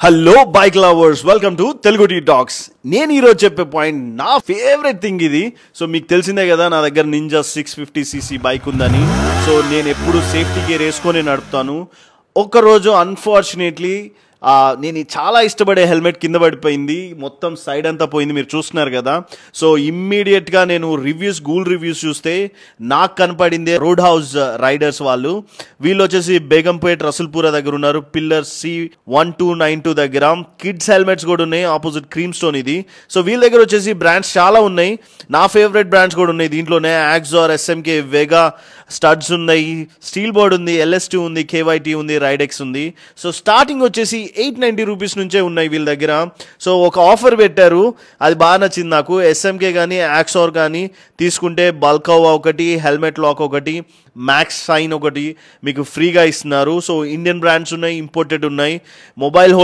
hello bike lovers welcome to Telugu tea talks నేను ఈరోజు చెప్పే పాయింట్ నా ఫేవరెట్ థింగ్ ఇది సో మీకు తెలిసిందే కదా నా దగ్గర ninja six fifty CC bike ఉందని సో నేను ఎప్పుడు సేఫ్టీ గేర్ వేసుకొని నడుపుతాను ఒక్కరోజు అన్ఫార్చునేట్లీ నేను చాలా ఇష్టపడే హెల్మెట్ కింద పడిపోయింది మొత్తం సైడ్ అంతా పోయింది మీరు చూస్తున్నారు కదా సో ఇమ్మీడియట్గా నేను రివ్యూస్ గూగుల్ రివ్యూస్ చూస్తే నాకు కనపడింది రోడ్ హౌస్ రైడర్స్ వాళ్ళు వీళ్ళు వచ్చేసి బేగంపేట్ రసుల్పూర దగ్గర ఉన్నారు pillar C one two nine two దగ్గర కిడ్స్ హెల్మెట్స్ కూడా ఉన్నాయి ఆపోజిట్ క్రీమ్ స్టోన్ ఇది సో వీళ్ళ దగ్గర వచ్చేసి బ్రాండ్స్ చాలా ఉన్నాయి నా ఫేవరెట్ బ్రాండ్స్ కూడా ఉన్నాయి దీంట్లోనే యాక్జార్ ఎస్ఎంకే వెగా స్టడ్స్ ఉన్నాయి స్టీల్ బోర్డ్ ఉంది ఎల్ఎస్టీ ఉంది కేవైటీ ఉంది రైడెక్స్ ఉంది సో స్టార్టింగ్ వచ్చేసి ఎయిట్ నైంటీ రూపీస్ నుంచే ఉన్నాయి వీళ్ళ దగ్గర సో ఒక ఆఫర్ పెట్టారు అది బాగా నచ్చింది నాకు ఎస్ఎంకే కానీ యాక్సార్ కానీ తీసుకుంటే బల్కవా ఒకటి హెల్మెట్ లాక్ ఒకటి మ్యాక్స్ సైన్ ఒకటి మీకు ఫ్రీగా ఇస్తున్నారు సో ఇండియన్ బ్రాండ్స్ ఉన్నాయి ఇంపోర్టెడ్ ఉన్నాయి మొబైల్